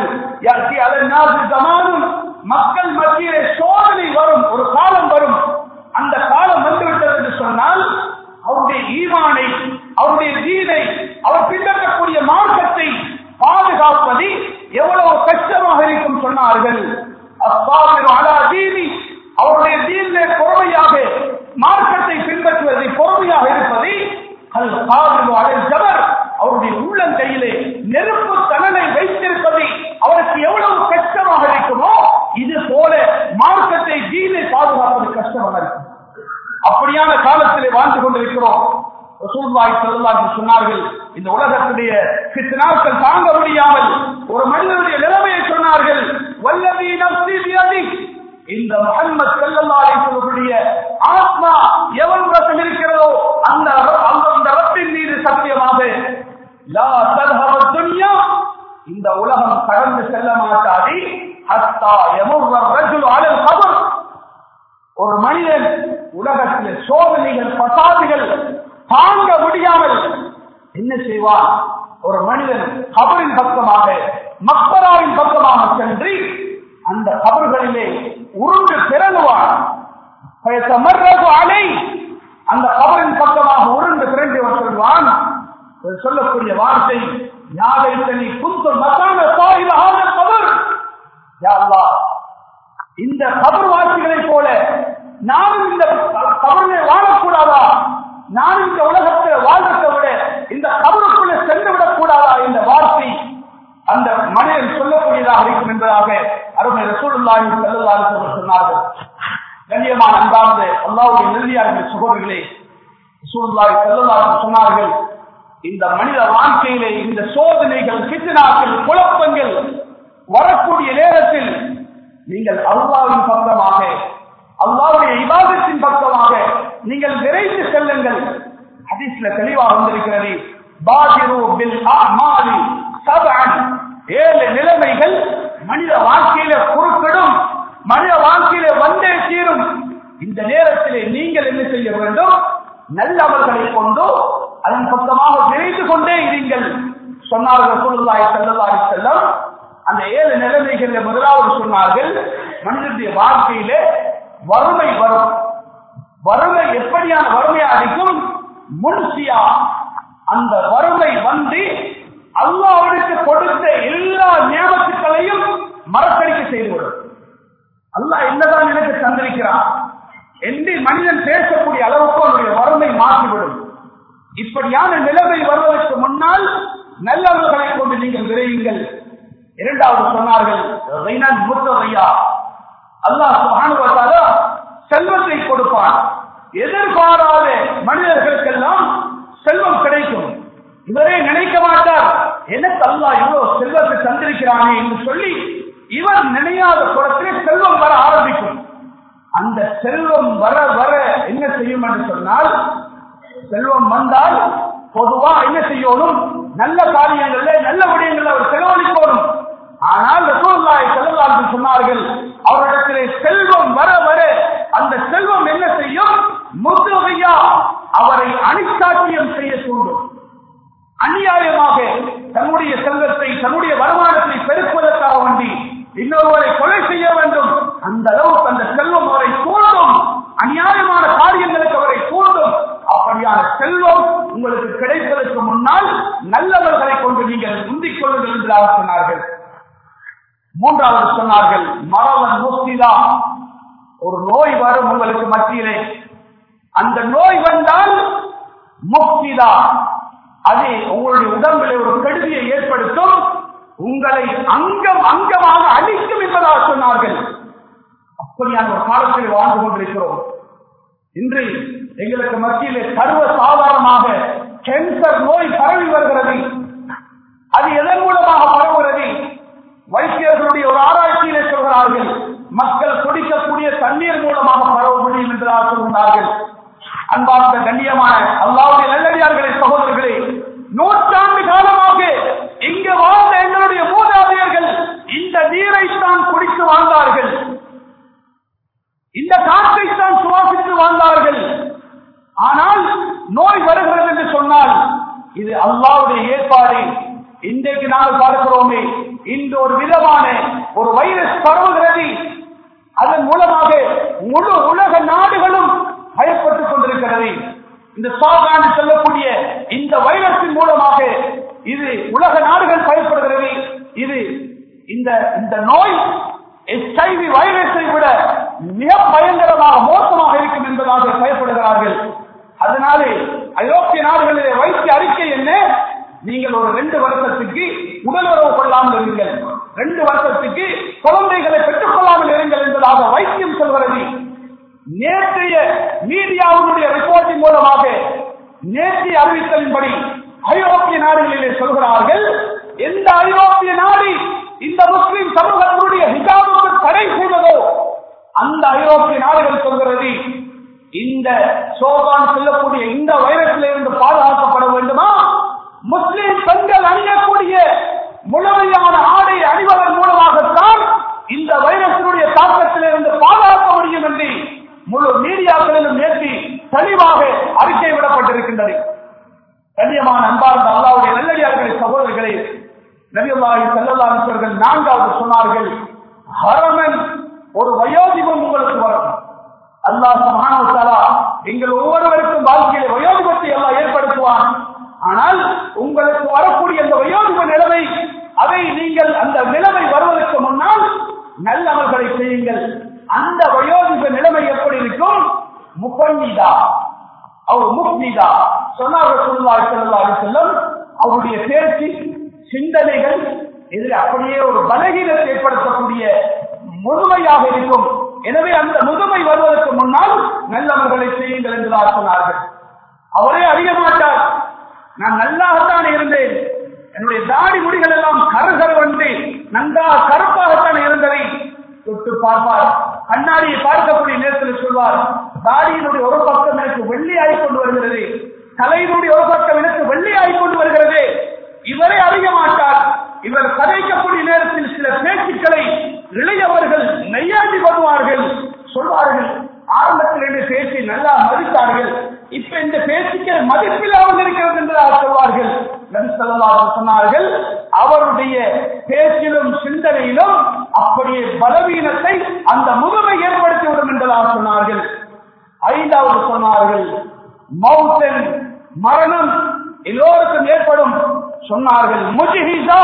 மக்கள் மத்தியிலே சோதனை வரும் ஒரு காலம் வரும் அந்த காலம் வந்துவிட்டது என்று சொன்னால் அவருடைய ஈமானை அவருடைய தீனை அவர் பின்பற்றக்கூடிய மார்க்கத்தை பாதுகாப்பது எவ்வளவு கஷ்டமாக இருக்கும் சொன்னார்கள் அஸ்ஸாபிரு அலா தீனி அவருடைய தீனிலே பொறுமையாக மார்க்கத்தை பின்பற்றுவதை பொறுமையாக இருப்பதை அல் காதிரு அலல் ஜபர் அவருடைய உள்ளங்கையிலே நெருப்பு தணலை வைத்திருப்பதை அவருக்கு எவ்வளவு கஷ்டமாக இருக்குமோ இது போல மார்க்கத்தை தீனை பாதுகாப்பது கஷ்டமாக இருக்கும் அப்படியான காலத்திலே வாழ்ந்து கொண்டிருக்கிறோம் ரசூலுல்லாஹி ஸல்லல்லாஹு அலைஹி சொன்னார்கள் இந்த உலகத்துடைய நாட்கள் தாங்க முடியாமல் ஒரு மனிதனுடைய நிலைமையை சொன்னார்கள் வல்லதி நஃப்ஸி பியதி இந்த முஹம்மத் ஸல்லல்லாஹு அலைஹி வஸல்லுடைய ஆத்மா எவன் வசம் இருக்கிறதோ அந்த அந்த அந்த ரப்பின் மீது சத்தியமாக லா தல்ஹப துன்யா இந்த உலகம் கடந்து செல்ல மாட்டாது ஹத்தா யமுர்ர ரஜுல் அலல் கபர் ஒரு மனிதன் உலகத்தில் சோதனைகள் பசாதிகள் தாங்க முடியாமல் என்ன செய்வான் ஒரு மனிதன் கபரின் பக்கமாக மக்கராவின் பக்கமாக சென்று அந்த கபர்களிலே உருண்டு பிறகுவான் அலை அந்த கபரின் பக்கமாக உருண்டு பிறந்து சொல்வான் சொல்லக்கூடிய வார்த்தை யாரை குந்து மசான சாயில் ஆன கபர் யா அல்லாஹ் இந்த கபர்வாசிகளை போல நானும் இந்த கபரிலே வாழக்கூடாதா நானும் இந்த உலகத்தில் வாழ்றதை விட இந்த கபருக்குள்ளே சென்று விடக் கூடாதா என்ற வார்த்தை அந்த மனிதன் சொல்லக்கூடியதாக இருக்கும் என்பதாக அருமை ரசூலுல்லாஹி ஸல்லல்லாஹு அலைஹி வஸல்லம் சொன்னார்கள் கண்ணியமான அன்பார்ந்த அல்லாஹ்வுடைய நெல்லியார்கள் சகோதரர்களே ரசூலுல்லாஹி ஸல்லல்லாஹு அலைஹி வஸல்லம் சொன்னார்கள் இந்த மனித வாழ்க்கையிலே இந்த சோதனைகள் பித்னாக்கள் குழப்பங்கள் வரக்கூடிய நேரத்தில் நீங்கள் அல்லாவின் பக்கமாக அல்லாவுடைய இபாதத்தின் பக்கமாக நீங்கள் விரைந்து செல்லுங்கள் ஹதீஸ்ல தெளிவாக வந்திருக்கிறது பாதிரு பில் அமாலி சபஅன் ஏழு நிலைமைகள் மனித வாழ்க்கையில குறுக்கிடும் மனித வாழ்க்கையில வந்தே தீரும் இந்த நேரத்திலே நீங்கள் என்ன செய்ய வேண்டும் நல்ல அமல்களை கொண்டு அதன் பக்கமாக விரைந்து கொண்டே இருங்கள் சொன்னார்கள் சொல்லுல்லாய் செல்லல்லாய் செல்லம் அந்த ஏழு நிலைமைகள்ல முதலாவது சொன்னார்கள் மனிதனுடைய வாழ்க்கையிலே வறுமை வரும் வறுமை எப்படியான வறுமையா இருக்கும் முன்சியா அந்த வறுமை வந்து அல்லாவுக்கு கொடுத்த எல்லா ஞாபகங்களையும் மறக்கடிக்க செய்துவிடும் அல்லாஹ் என்னதான் எனக்கு தந்திருக்கிறான் என்று மனிதன் பேசக்கூடிய அளவுக்கு அவனுடைய வறுமை மாற்றிவிடும் இப்படியான நிலைமை வருவதற்கு முன்னால் நல்லவர்களை கொண்டு நீங்கள் விரையுங்கள் இரண்டாவது சொன்னார்கள் முத்தவையா அல்லாஹ் சுபானுவத்தால செல்வத்தை கொடுப்பான் எதிர்பாராத மனிதர்களுக்கெல்லாம் செல்வம் கிடைக்கும் இவரே நினைக்க மாட்டார் எனக்கு அல்லாஹ் இவ்வளவு செல்வத்தை தந்திருக்கிறானே என்று சொல்லி இவர் நினையாத குளத்திலே செல்வம் வர ஆரம்பிக்கும் அந்த செல்வம் வர வர என்ன செய்யும் என்று சொன்னால் செல்வம் வந்தால் பொதுவா என்ன செய்யணும் நல்ல காரியங்கள்ல நல்ல விடயங்கள் அவர் செலவழிக்கணும் ஆனால் ரசூல்லாய் செல்லலாம் சொன்னார்கள் அவரிடத்திலே செல்வம் வர வர அந்த செல்வம் என்ன செய்யும் முத்துகையா அவரை அணிசாட்சியம் செய்ய தூண்டும் அநியாயமாக தன்னுடைய செல்வத்தை தன்னுடைய வருமானத்தை பெருக்குவதற்காக வேண்டி இன்னொருவரை கொலை செய்ய வேண்டும் அந்த அளவுக்கு அந்த செல்வம் அவரை தூண்டும் அநியாயமான காரியங்களுக்கு அவரை தூண்டும் அப்படியான செல்வம் உங்களுக்கு கிடைப்பதற்கு முன்னால் நல்லவர்களை கொண்டு நீங்கள் முந்திக் கொள்ளுங்கள் என்று சொன்னார்கள் மூன்றாவது சொன்னார்கள் மரவன் முஸ்திதா ஒரு நோய் வரும் உங்களுக்கு மத்தியிலே அந்த நோய் வந்தால் முக்திதா அது உங்களுடைய உடம்பிலே ஒரு கெடுதியை ஏற்படுத்தும் உங்களை அங்கம் அங்கமாக அழிக்கும் என்பதாக சொன்னார்கள் அப்படியான ஒரு காலத்தில் வாழ்ந்து கொண்டிருக்கிறோம் இன்று எங்களுக்கு மத்தியிலே சர்வ சாதாரணமாக கேன்சர் நோய் பரவி வருகிறது அது எதன் மூலமாக பரவுகிறது வைத்தியர்களுடைய ஒரு ஆராய்ச்சியிலே சொல்கிறார்கள் மக்கள் குடிக்கக்கூடிய தண்ணீர் மூலமாக பரவ முடியும் என்றால் சொல்கிறார்கள் அன்பார்ந்த கண்ணியமான அல்லாவுடைய நல்லடியார்களே சகோதரர்களே நூற்றாண்டு காலமாக இங்கு வாழ்ந்த எங்களுடைய மூதாதையர்கள் இந்த நீரைத்தான் குடித்து வாழ்ந்தார்கள் இந்த காற்றைத்தான் சுவாசித்து வாழ்ந்தார்கள் ஆனால் நோய் வருகிறது என்று சொன்னால் இது அல்லாவுடைய ஏற்பாடு இன்றைக்கு நாங்கள் பார்க்கிறோமே இந்த ஒரு விதமான ஒரு வைரஸ் பரவுகிறது அதன் மூலமாக முழு உலக நாடுகளும் பயப்பட்டுக் கொண்டிருக்கிறது இந்த சாகாண்டு சொல்லக்கூடிய இந்த வைரஸின் மூலமாக இது உலக நாடுகள் பயப்படுகிறது இது இந்த இந்த நோய் எச்ஐவி வைரஸை விட மிக பயங்கரமாக மோசமாக இருக்கும் என்பதாக பயப்படுகிறார்கள் அதனாலே ஐரோப்பிய நாடுகளிலே வைத்திய அறிக்கை என்ன நீங்கள் ஒரு ரெண்டு வருஷத்துக்கு உடல் உறவு கொள்ளாமல் இருங்கள் ரெண்டு வருஷத்துக்கு குழந்தைகளை பெற்றுக் கொள்ளாமல் இருங்கள் என்பதாக வைத்தியம் சொல்கிறது நேற்றைய மீடியாவுடைய ரிப்போர்ட்டின் மூலமாக நேற்றைய அறிவித்தலின்படி ஐரோப்பிய நாடுகளிலே சொல்கிறார்கள் எந்த ஐரோப்பிய நாடு இந்த முஸ்லிம் சமூகத்தினுடைய ஹிஜாபுக்கு தடை செய்ததோ அந்த ஐரோப்பிய நாடுகள் சொல்கிறது இந்த சோகான் செல்லக்கூடிய இந்த வைரஸில் இருந்து பாதுகாக்கப்பட வேண்டுமா முஸ்லிம் பெண்கள் அணியக்கூடிய முழுமையான ஆடை அணிவதன் மூலமாகத்தான் இந்த வைரஸினுடைய தாக்கத்திலிருந்து பாதுகாக்க முடியும் என்று முழு மீடியாக்களிலும் நேற்று தெளிவாக அறிக்கை விடப்பட்டிருக்கின்றது கண்ணியமான அன்பார்ந்த அல்லாவுடைய நல்லடியார்களை சகோதரர்களே நபியுல்லாஹி ஸல்லல்லாஹு அலைஹி வஸல்லம் நான்காவது சொன்னார்கள் ஹரமன் ஒரு வயோதிபம் உங்களுக்கு வரும் அல்லாஹ் சுப்ஹானஹு வ தஆலா எங்கள் ஒவ்வொருவருக்கும் வாழ்க்கையில வயோதிபத்தை எல்லாம் ஏற்படுத்துவான் ஆனால் உங்களுக்கு வரக்கூடிய அந்த வயோதிப நிலைமை அதை நீங்கள் அந்த நிலைமை வருவதற்கு முன்னால் நல்லவர்களை செய்யுங்கள் அந்த வயோதிப நிலைமை எப்படி இருக்கும் முப்பன்னிதா அவர் முக்னிதா சொன்னார்கள் சொல்லுவாய் செல்லல்லாஹு செல்லும் அவருடைய பேச்சு சிந்தனைகள் இதில் அப்படியே ஒரு பலகீனத்தை ஏற்படுத்தக்கூடிய முதுமையாக இருக்கும் எனவே அந்த முதுமை வருவதற்கு முன்னால் நல்லவர்களை செய்யுங்கள் என்றுதான் சொன்னார்கள் அவரே அறிய மாட்டார் நான் நல்லாகத்தான் இருந்தேன் என்னுடைய தாடி முடிகள் எல்லாம் கருகருவன்று நன்றாக கருப்பாகத்தான் இருந்ததை தொட்டு பார்ப்பார் கண்ணாடியை பார்க்கக்கூடிய நேரத்தில் சொல்வார் தாடியினுடைய ஒரு பக்கம் எனக்கு வெள்ளி கொண்டு வருகிறது தலையினுடைய ஒரு பக்கம் எனக்கு வெள்ளி கொண்டு வருகிறது இவரை அறிய மாட்டார் இவர் கதைக்கக்கூடிய நேரத்தில் சில பேச்சுக்களை இளையவர்கள் நெய்யாண்டி பண்ணுவார்கள் சொல்வார்கள் ஆரம்பத்தில் இந்த பேச்சை நல்லா மதித்தார்கள் இப்ப இந்த பேச்சுக்கு மதிப்பில்லாமல் இருக்கிறது என்று சொல்வார்கள் நபி ஸல்லல்லாஹு அலைஹி சொன்னார்கள் அவருடைய பேச்சிலும் சிந்தனையிலும் அப்படியே பலவீனத்தை அந்த முதுமை ஏற்படுத்திவிடும் என்றெல்லாம் சொன்னார்கள் ஐந்தாவது சொன்னார்கள் மௌத்தன் மரணம் எல்லோருக்கும் ஏற்படும் சொன்னார்கள் முஜிஹிசா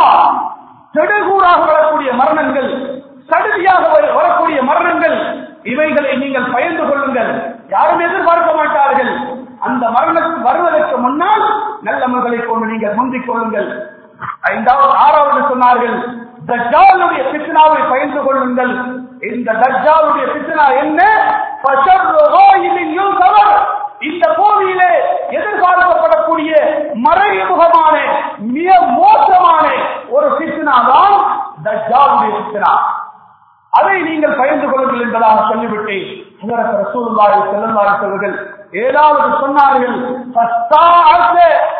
திடுகூறாக வரக்கூடிய மரணங்கள் சடுதியாக வர- வரக்கூடிய மரணங்கள் இவைகளை நீங்கள் பயந்து கொள்ளுங்கள் யாரும் எதிர்பார்க்க மாட்டார்கள் அந்த மரணம் வருவதற்கு முன்னால் நல்லவர்களை கொண்டு நீங்கள் முந்திக் கொள்ளுங்கள் ஐந்தாவது ஆறாவது சொன்னார்கள் தஜ்ஜாலுடைய பித்னாவை பயந்து கொள்ளுங்கள் இந்த தஜ்ஜாலுடைய பித்னா என்ன ஃபஷர்ரு காயிலின் யுல்கவர். இந்த பூமியிலே எதிர்பார்க்கப்படக்கூடிய மறைமுகமான மிக மோசமான ஒரு பித்னா தான் தஜ்ஜாலுடைய பித்னா அதை நீங்கள் பயந்து கொள்ளுங்கள் என்பதாக சொல்லிவிட்டு ஹஜரத் ரசூலுல்லாஹி ஸல்லல்லாஹு அலைஹி வஸல்லம் ஏதாவது சொன்னார்கள் ஃபஸ்தாஅத்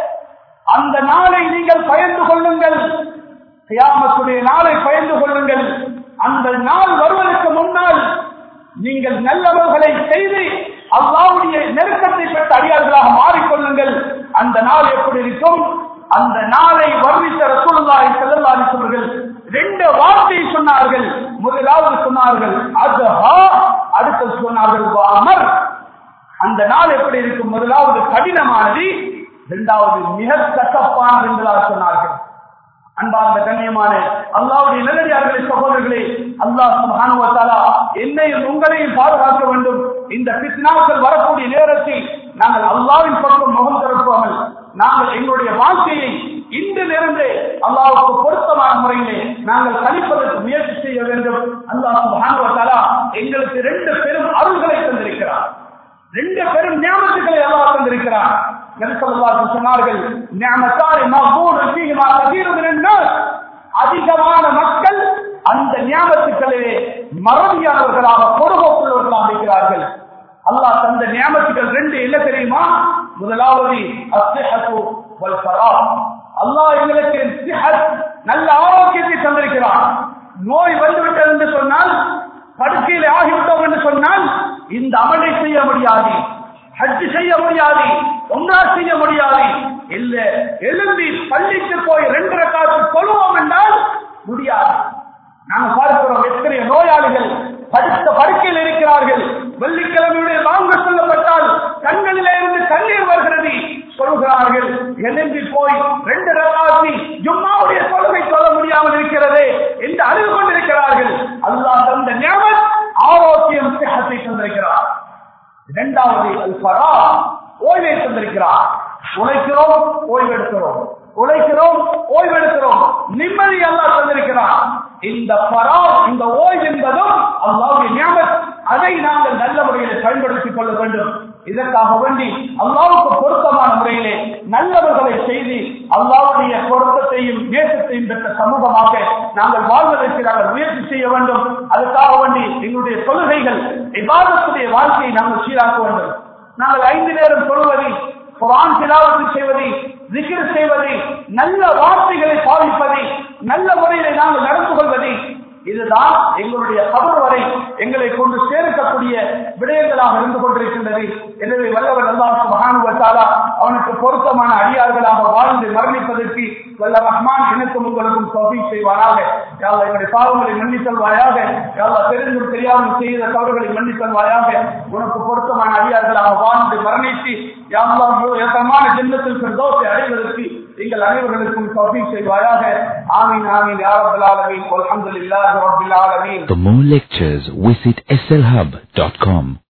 அந்த நாளை நீங்கள் பயந்து கொள்ளுங்கள் கியாமத்துடைய நாளை பயந்து கொள்ளுங்கள் அந்த நாள் வருவதற்கு முன்னால் நீங்கள் நல்லவர்களை செய்து அல்லாவுடைய நெருக்கத்தை பெற்ற அடியார்களாக மாறிக்கொள்ளுங்கள் அந்த நாள் எப்படி இருக்கும் அந்த நாளை வர்ணித்த ரசூலுல்லாஹி ஸல்லல்லாஹு அலைஹி வஸல்லம் ரெண்டு வார்த்தை சொன்னார்கள் முதலாவது சொன்னார்கள் அதுஹா அடுத்து சொன்னார்கள் அமர் அந்த நாள் எப்படி இருக்கும் முதலாவது கடினமானது இரண்டாவது மிக கசப்பானது என்பதாக சொன்னார்கள் அன்பார்ந்த கண்ணியமான அல்லாவுடைய நல்லடியார்களே சகோதரர்களே அல்லாஹ் சுப்ஹானஹு வ தஆலா என்னையும் உங்களையும் பாதுகாக்க வேண்டும் இந்த பித்னாக்கள் வரக்கூடிய நேரத்தில் நாங்கள் அல்லாஹ்வின் பக்கம் முகம் திறப்பாமல் நாங்கள் எங்களுடைய வாழ்க்கையை இன்றிலிருந்து அல்லாஹ்வுக்கு பொருத்தமான முறையிலே நாங்கள் கழிப்பதற்கு முயற்சி செய்ய வேண்டும் அல்லாஹ் சுப்ஹானஹு வ தஆலா எங்களுக்கு ரெண்டு பெரும் அருள்களை தந்திருக்கிறார் ரெண்டு பெரும் ஞாபகத்துக்களை அல்லாஹ் தந்திருக்கிறார் நபிசல்லாஹு சொன்னார்கள் ஞானத்தாரி மகூர் ஃபீஹிமா கதீரு மினன் நாஸ் அதிகமான மக்கள் அந்த ஞாபகத்துக்களிலே மறதியானவர்களாக பொறுப்போக்குள்ளவர்களாக இருக்கிறார்கள் அல்லாஹ் தந்த ஞாபகத்துக்கள் ரெண்டு என்ன தெரியுமா முதலாவது அஸ்ஸிஹத்து வல் ஃபராஹ் அல்லாஹ் எங்களுக்கு சிஹத் நல்ல ஆரோக்கியத்தை தந்திருக்கிறான் நோய் வந்துவிட்டது என்று சொன்னால் படுக்கையில் ஆகிவிட்டோம் என்று சொன்னால் இந்த அமலை செய்ய முடியாது ஹஜ் செய்ய முடியாது ஒன்றா செய்ய முடியாது இல்ல எழும்பி பள்ளிக்கு போய் ரெண்டரை காசு கொள்வோம் என்றால் முடியாது நாங்க பார்க்கிறோம் எத்தனை நோயாளிகள் படுத்த படுக்கையில் இருக்கிறார்கள் வெள்ளிக்கிழமையுடைய வாங்க சொல்லப்பட்டால் கண்களிலே இருந்து கண்ணீர் வருகிறது சொல்கிறார்கள் எழும்பி போய் ரெண்டு ரகாசி ஜும்மாவுடைய தொழுகை சொல்ல முடியாமல் இருக்கிறது என்று அழுது கொண்டிருக்கிறார்கள் அல்லாஹ் தந்த ஞாபகம் ஆரோக்கியம் சிஹத்தை தந்திருக்கிறார் இரண்டாவது அல்பரா ஓய்வை தந்திருக்கிறார் உழைக்கிறோம் ஓய்வெடுக்கிறோம் உழைக்கிறோம் ஓய்வெடுக்கிறோம் நிம்மதி அல்லாஹ் தந்திருக்கிறார் இந்த பரா இந்த ஓய்வு என்பதும் அல்லாவுடைய ஞாபகம் அதை நாங்கள் நல்ல முறையில் பயன்படுத்திக் கொள்ள வேண்டும் இதற்காக வேண்டி அல்லாவுக்கு பொருத்தமான முறையிலே நல்லவர்களை செய்து அல்லாவுடைய பொருத்தத்தையும் நேசத்தையும் பெற்ற சமூகமாக நாங்கள் வாழ்வதற்கு நாங்கள் முயற்சி செய்ய வேண்டும் அதற்காக வேண்டி எங்களுடைய தொழுகைகள் விவாதத்துடைய வாழ்க்கையை நாங்கள் சீராக்க வேண்டும் நாங்கள் ஐந்து நேரம் சொல்வதை குரான் திலாவத்து செய்வதை திகிர் செய்வதை நல்ல வார்த்தைகளை பாவிப்பதை நல்ல முறையில நாங்கள் நடந்து கொள்வதை இதுதான் எங்களுடைய கபர் வரை எங்களை கொண்டு சேர்க்கக்கூடிய விடயங்களாக இருந்து கொண்டிருக்கின்றது எனவே வல்லவர் அல்லாஹ் மகானுவத்தாலா அவனுக்கு பொருத்தமான அடியார்களாக வாழ்ந்து மரணிப்பதற்கு வல்ல ரஹ்மான் எனக்கும் உங்களுக்கும் சோபி செய்வாராக யாழ்லா எங்களுடைய பாவங்களை மன்னித்தல்வாயாக யாழ்லா தெரிந்தும் தெரியாமல் செய்த தவறுகளை மன்னித்தல்வாயாக உனக்கு பொருத்தமான அடியார்களாக வாழ்ந்து மரணித்து யாழ்லா ஏற்றமான ஜென்மத்தில் தோசை அடைவதற்கு எங்கள் அனைவர்களுக்கும் சோபி செய்வாயாக ஆமீன் ஆமீன் யாரபல் ஆலமீன் அல்ஹம்துலில்லாஹி ரப்பில் ஆலமீன் For more lectures, visit slhub.com.